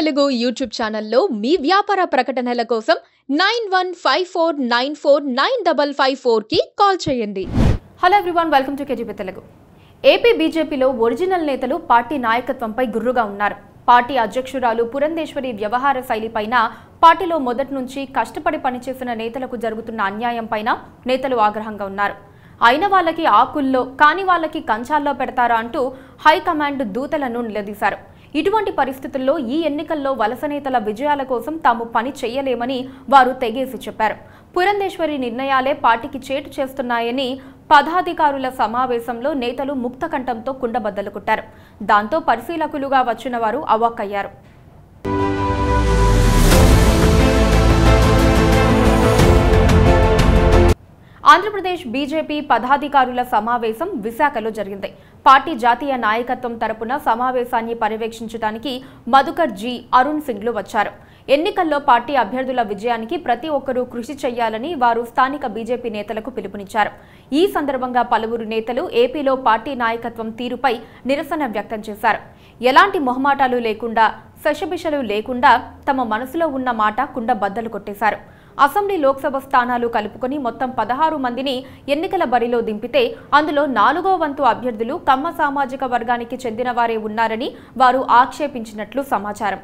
Telugu YouTube ఛానల్లో మీ వ్యాపార ప్రకటనల కోసం nine one five four nine four nine double five ఫోర్కి కాల్ చేయండి hello everyone welcome to KGP Telugu AP బీజేపీలో ఒరిజినల్ నేతలు పార్టీ నాయకత్వంపై గుర్రుగా ఉన్నారు పార్టీ అధ్యక్షురాలు పురంధేశ్వరి వ్యవహార శైలిపైన పార్టీలో మొదటి నుంచి కష్టపడి పనిచేసిన నేతలకు జరుగుతున్న అన్యాయంపైన నేతలు ఆగ్రహంగా ఉన్నారు అయిన వాళ్ళకి ఆకుల్లో కాని వాళ్ళకి కంచాల్లో పెడతారా అంటూ హైకమాండ్ దూతలను నిలదీశారు ఇటువంటి పరిస్థితుల్లో ఈ ఎన్నికల్లో వలస నేతల విజయాల కోసం తాము పని చేయలేమని వారు తెగేసి చెప్పారు పురంధేశ్వరి నిర్ణయాలే పార్టీకి చేటు చేస్తున్నాయని పదాధికారుల సమావేశంలో నేతలు ముక్తకంఠంతో కుండబద్దలు కొట్టారు దాంతో పరిశీలకులుగా వచ్చిన వారు అవాక్కయ్యారు ఆంధ్రప్రదేశ్ బీజేపీ పదాధికారుల సమావేశం విశాఖలో జరిగింది పార్టీ జాతీయ నాయకత్వం తరపున సమావేశాన్ని పర్యవేక్షించడానికి మధుకర్ జీ అరుణ్ సింగ్లు వచ్చారు ఎన్నికల్లో పార్టీ అభ్యర్థుల విజయానికి ప్రతి ఒక్కరూ కృషి చేయాలని వారు స్థానిక బీజేపీ నేతలకు పిలుపునిచ్చారు ఈ సందర్భంగా పలువురు నేతలు ఏపీలో పార్టీ నాయకత్వం తీరుపై నిరసన వ్యక్తం చేశారు ఎలాంటి మొహమాటాలు లేకుండా శశబిషలు లేకుండా తమ మనసులో ఉన్న మాట కుండ బద్దలు కొట్టేశారు అసెంబ్లీ లోక్సభ స్థానాలు కలుపుకొని మొత్తం పదహారు మందిని ఎన్నికల బరిలో దింపితే అందులో నాలుగో వంతు అభ్యర్థులు కమ్మ సామాజిక వర్గానికి చెందిన వారే ఉన్నారని వారు ఆక్షేపించినట్లు సమాచారం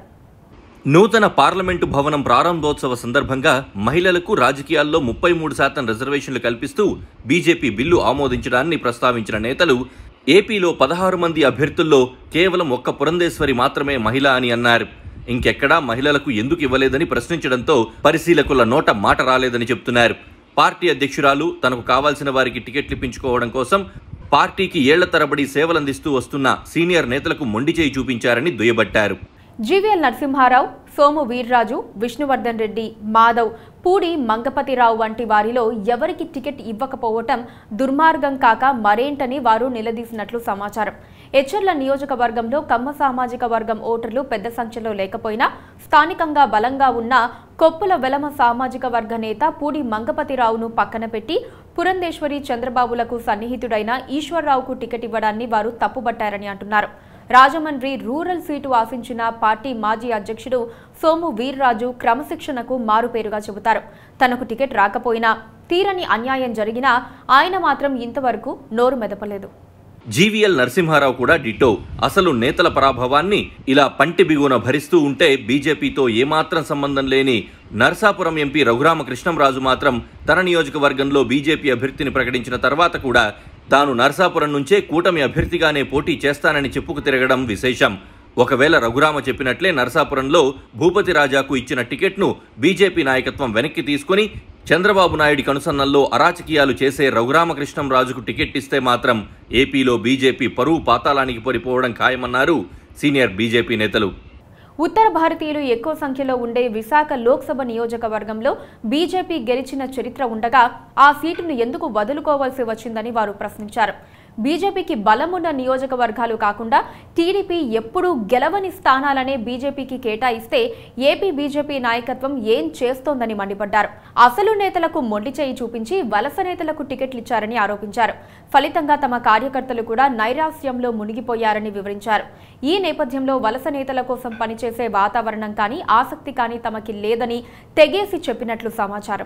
నూతన పార్లమెంటు భవనం ప్రారంభోత్సవ సందర్భంగా మహిళలకు రాజకీయాల్లో ముప్పై మూడు శాతం రిజర్వేషన్లు కల్పిస్తూ బీజేపీ బిల్లు ఆమోదించడాన్ని ప్రస్తావించిన నేతలు ఏపీలో పదహారు మంది అభ్యర్థుల్లో కేవలం ఒక్క పురంధేశ్వరి మాత్రమే మహిళ అని అన్నారు ఇంకెక్కడా మహిళలకు ఎందుకు ఇవ్వలేదని ప్రశ్నించడంతో పరిశీలకుల నోట మాట రాలేదని చెప్తున్నారు పార్టీ అధ్యక్షురాలు తనకు కావాల్సిన వారికి టికెట్లు ఇప్పించుకోవడం కోసం పార్టీకి ఏళ్ల తరబడి సేవలందిస్తూ వస్తున్న సీనియర్ నేతలకు మొండి చేయి చూపించారని దుయ్యబట్టారు జీవీఎల్ నరసింహారావు సోము వీర్రాజు విష్ణువర్ధన్ రెడ్డి మాధవ్ పూడి మంగపతిరావు వంటి వారిలో ఎవరికి టికెట్ ఇవ్వకపోవటం దుర్మార్గం కాక మరేంటని వారు నిలదీసినట్లు సమాచారం ఎచ్చర్ల నియోజకవర్గంలో కమ్మ సామాజిక వర్గం ఓటర్లు పెద్ద సంఖ్యలో లేకపోయినా స్థానికంగా బలంగా ఉన్న కొప్పుల వెలమ సామాజిక వర్గ నేత పూడి మంగపతిరావును పక్కన పెట్టి పురంధేశ్వరి చంద్రబాబులకు సన్నిహితుడైన ఈశ్వర్రావుకు టికెట్ ఇవ్వడాన్ని వారు తప్పుబట్టారని అంటున్నారు రాజమండ్రి రూరల్ సీటు ఆశించిన పార్టీ మాజీ అధ్యక్షుడు సోము వీర్రాజు క్రమశిక్షణకు మారుపేరుగా చెబుతారు తనకు టికెట్ రాకపోయినా తీరని అన్యాయం జరిగినా ఆయన మాత్రం ఇంతవరకు నోరు మెదపలేదు జీవీఎల్ నరసింహారావు కూడా డిటో అసలు నేతల పరాభవాన్ని ఇలా పంటి బిగున భరిస్తూ ఉంటే బీజేపీతో ఏమాత్రం సంబంధం లేని నర్సాపురం ఎంపీ రఘురామకృష్ణంరాజు మాత్రం తన నియోజకవర్గంలో బీజేపీ అభ్యర్థిని ప్రకటించిన తర్వాత కూడా తాను నర్సాపురం నుంచే కూటమి అభ్యర్థిగానే పోటీ చేస్తానని చెప్పుకు తిరగడం విశేషం ఒకవేళ రఘురామ చెప్పినట్లే నర్సాపురంలో భూపతి రాజాకు ఇచ్చిన టికెట్ను బీజేపీ నాయకత్వం వెనక్కి తీసుకుని చంద్రబాబు నాయుడి కనుసన్నల్లో అరాచకీయాలు చేసే రఘురామకృష్ణంరాజుకు టికెట్ ఇస్తే మాత్రం ఏపీలో బీజేపీ పరువు పాతాళానికి పడిపోవడం ఖాయమన్నారు సీనియర్ బీజేపీ నేతలు ఉత్తర భారతీయులు ఎక్కువ సంఖ్యలో ఉండే విశాఖ లోక్సభ నియోజకవర్గంలో బీజేపీ గెలిచిన చరిత్ర ఉండగా ఆ సీటును ఎందుకు వదులుకోవాల్సి వచ్చిందని వారు ప్రశ్నించారు బీజేపీకి బలమున్న నియోజకవర్గాలు కాకుండా టీడీపీ ఎప్పుడూ గెలవని స్థానాలనే బీజేపీకి కేటాయిస్తే ఏపీ బీజేపీ నాయకత్వం ఏం చేస్తోందని మండిపడ్డారు అసలు నేతలకు మొండి చేయి చూపించి వలస నేతలకు టికెట్లు ఇచ్చారని ఆరోపించారు ఫలితంగా తమ కార్యకర్తలు కూడా నైరాస్యంలో మునిగిపోయారని వివరించారు ఈ నేపథ్యంలో వలస నేతల కోసం పనిచేసే వాతావరణం కానీ ఆసక్తి కానీ తమకి లేదని తెగేసి చెప్పినట్లు సమాచారం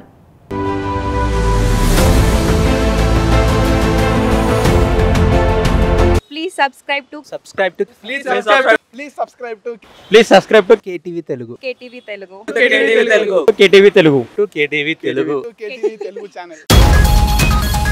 Please subscribe to subscribe to Please subscribe. Please subscribe to please subscribe to KTV Telugu KTV Telugu. KTV Telugu. KTV Telugu to KTV Telugu to KTV Telugu channel.